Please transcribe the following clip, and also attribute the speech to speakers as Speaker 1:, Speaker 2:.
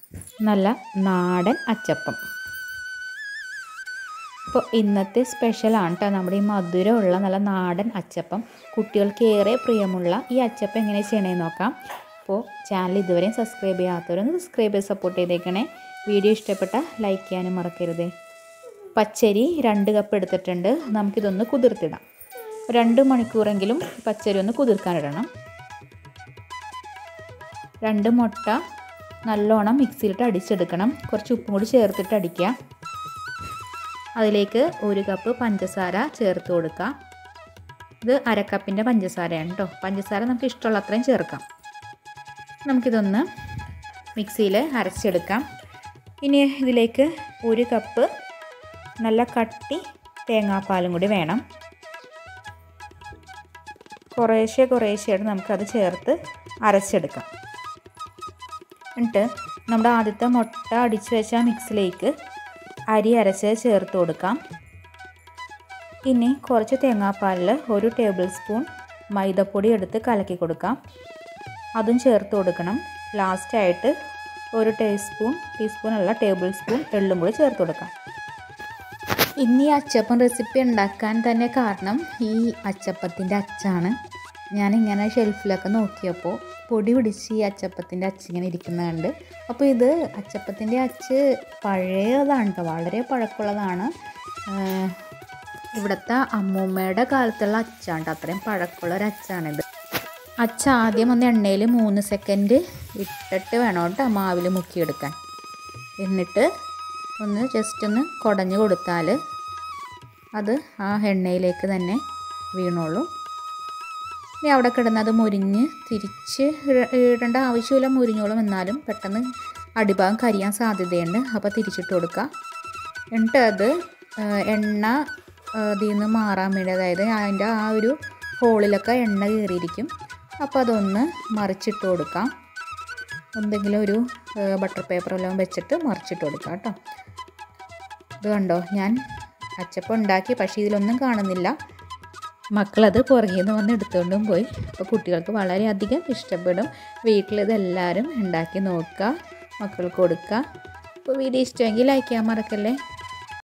Speaker 1: നല്ല നാടൻ അച്ചപ്പം അപ്പോൾ ഇന്നത്തെ സ്പെഷ്യലാണ് കേട്ടോ നമ്മുടെ ഈ മധുരമുള്ള നല്ല നാടൻ അച്ചപ്പം കുട്ടികൾക്ക് ഏറെ പ്രിയമുള്ള ഈ അച്ചപ്പം എങ്ങനെ ചെയ്യണമെന്ന് നോക്കാം അപ്പോൾ ചാനൽ ഇതുവരെയും സബ്സ്ക്രൈബ് ചെയ്യാത്തവരൊന്ന് സബ്സ്ക്രൈബ് ചെയ്ത് സപ്പോർട്ട് ചെയ്തേക്കണേ വീഡിയോ ഇഷ്ടപ്പെട്ട ലൈക്ക് ചെയ്യാനും മറക്കരുത് പച്ചരി രണ്ട് കപ്പ് എടുത്തിട്ടുണ്ട് നമുക്കിതൊന്ന് കുതിർത്തിടാം രണ്ട് മണിക്കൂറെങ്കിലും പച്ചരി ഒന്ന് കുതിർക്കാനിടണം രണ്ട് മുട്ട നല്ലോണം മിക്സിയിലിട്ട് അടിച്ചെടുക്കണം കുറച്ച് ഉപ്പും കൂടി ചേർത്തിട്ട് അടിക്കുക അതിലേക്ക് ഒരു കപ്പ് പഞ്ചസാര ചേർത്ത് കൊടുക്കുക ഇത് അരക്കപ്പിൻ്റെ പഞ്ചസാരയാണ് കേട്ടോ പഞ്ചസാര നമുക്ക് ഇഷ്ടമുള്ള അത്രയും ചേർക്കാം നമുക്കിതൊന്ന് മിക്സിയിൽ അരച്ചെടുക്കാം ഇനി ഇതിലേക്ക് ഒരു കപ്പ് നല്ല കട്ടി തേങ്ങാപ്പാലും കൂടി വേണം കുറേശ്ശെ കുറേശ്ശെയായിട്ട് നമുക്കത് ചേർത്ത് അരച്ചെടുക്കാം എന്നിട്ട് നമ്മുടെ ആദ്യത്തെ മുട്ട അടിച്ചു വെച്ച മിക്സിലേക്ക് അരി അരച്ച് ചേർത്ത് കൊടുക്കാം ഇനി കുറച്ച് തേങ്ങാപ്പാലിൽ ഒരു ടേബിൾ സ്പൂൺ മൈദപ്പൊടി എടുത്ത് കലക്കി കൊടുക്കാം അതും ചേർത്ത് കൊടുക്കണം ലാസ്റ്റായിട്ട് ഒരു ടീസ്പൂൺ ടീസ്പൂൺ അല്ല ടേബിൾ സ്പൂൺ എള്ളും കൂടി ചേർത്ത് കൊടുക്കാം ഇന്ന് ഈ അച്ചപ്പം റെസിപ്പി ഉണ്ടാക്കാൻ തന്നെ കാരണം ഈ അച്ചപ്പത്തിൻ്റെ അച്ചാണ് ഞാനിങ്ങനെ ഷെൽഫിലൊക്കെ നോക്കിയപ്പോൾ പൊടി പിടിച്ച് ഈ അച്ചപ്പത്തിൻ്റെ അച്ച് ഇങ്ങനെ ഇരിക്കുന്നത് കണ്ട് അപ്പോൾ ഇത് അച്ചപ്പത്തിൻ്റെ അച്ച് പഴയതാണ് കേട്ടോ വളരെ പഴക്കമുള്ളതാണ് ഇവിടുത്തെ അമ്മൂമ്മയുടെ കാലത്തുള്ള അച്ചാണ് കേട്ടോ അത്രയും പഴക്കമുള്ള ഒരു അച്ചാണിത് അച്ച ആദ്യം ഒന്ന് എണ്ണയിൽ മൂന്ന് സെക്കൻഡ് ഇട്ടിട്ട് വേണം കേട്ടോ മാവിൽ മുക്കിയെടുക്കാൻ എന്നിട്ട് ഒന്ന് ജസ്റ്റ് ഒന്ന് കുടഞ്ഞു കൊടുത്താൽ അത് ആ എണ്ണയിലേക്ക് തന്നെ വീണോളും ഇനി അവിടെ കിടന്ന് അത് മുരിഞ്ഞ് തിരിച്ച് ഇടേണ്ട ആവശ്യമില്ല മുരിഞ്ഞോളും എന്നാലും പെട്ടെന്ന് അടിഭാഗം കരിയാൻ സാധ്യതയുണ്ട് അപ്പോൾ തിരിച്ചിട്ട് കൊടുക്കുക എന്നിട്ട് അത് എണ്ണ ഇതിൽ നിന്ന് മാറാൻ വേണ്ടി അതായത് അതിൻ്റെ ആ ഒരു ഹോളിലൊക്കെ എണ്ണ കയറിയിരിക്കും അപ്പോൾ അതൊന്ന് മറിച്ചിട്ട് കൊടുക്കാം എന്തെങ്കിലും ഒരു ബട്ടർ പേപ്പർ എല്ലാം വെച്ചിട്ട് മറിച്ചിട്ട് കൊടുക്കാം കേട്ടോ ഇത് കണ്ടോ ഞാൻ അച്ചപ്പം ഉണ്ടാക്കി പക്ഷേ ഇതിലൊന്നും കാണുന്നില്ല മക്കളത് പുറകിൽ നിന്ന് വന്ന് എടുത്തുകൊണ്ടും പോയി അപ്പോൾ കുട്ടികൾക്ക് വളരെയധികം ഇഷ്ടപ്പെടും വീട്ടിലിതെല്ലാവരും ഉണ്ടാക്കി നോക്കുക മക്കൾക്ക് കൊടുക്കുക അപ്പോൾ വീഡിയോ ഇഷ്ടമെങ്കിൽ ലൈക്ക് ചെയ്യാൻ മറക്കല്ലേ